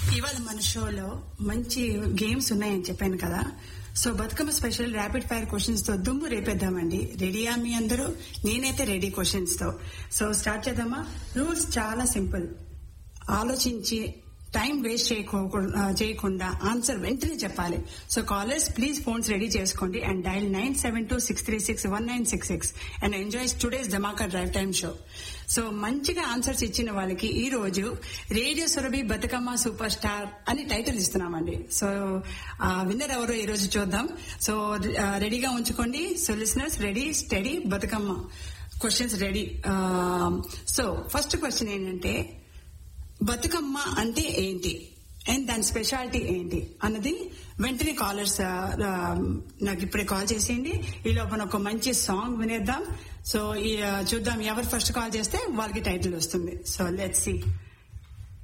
ఇవాళ మన షోలో మంచి గేమ్స్ ఉన్నాయని చెప్పాను కదా so Bathukamma special rapid fire questions తో దుమ్ము రేపేద్దామండి రెడీయా మీ అందరూ నేనైతే రెడీ క్వశ్చన్స్ తో సో స్టార్ట్ చేద్దామా రూల్స్ చాలా సింపుల్ ఆలోచించి టైం వేస్ట్ చేయకోకుండా చేయకుండా ఆన్సర్ వెంటనే చెప్పాలి so callers please phones ready చేసుకోండి and dial nine seven two six three six one nine six six and enjoy today's dhamaka drive time show so మంచిగా answers ఇచ్చిన వాళ్ళకి ఈ రోజు radio Surabhi Bathukamma super star అని టైటిల్ ఇస్తున్నామండి సో విన్నర్ ఎవరో ఈ రోజు చూద్దాం సో రెడీగా ఉంచుకోండి so listeners ready steady Bathukamma questions ready so first question ఏంటంటే బతుకమ్మ అంటే ఏంటి అండ్ దాని స్పెషాలిటీ ఏంటి అన్నది వెంటనే కాలర్స్ నాకు ఇప్పుడే కాల్ చేసేయండి ఈ లోపల ఒక మంచి సాంగ్ వినేద్దాం సో ఈ, ఆ, చూద్దాం ఎవరు ఫస్ట్ కాల్ చేస్తే వాళ్ళకి టైటిల్ వస్తుంది సో లెట్స్ సి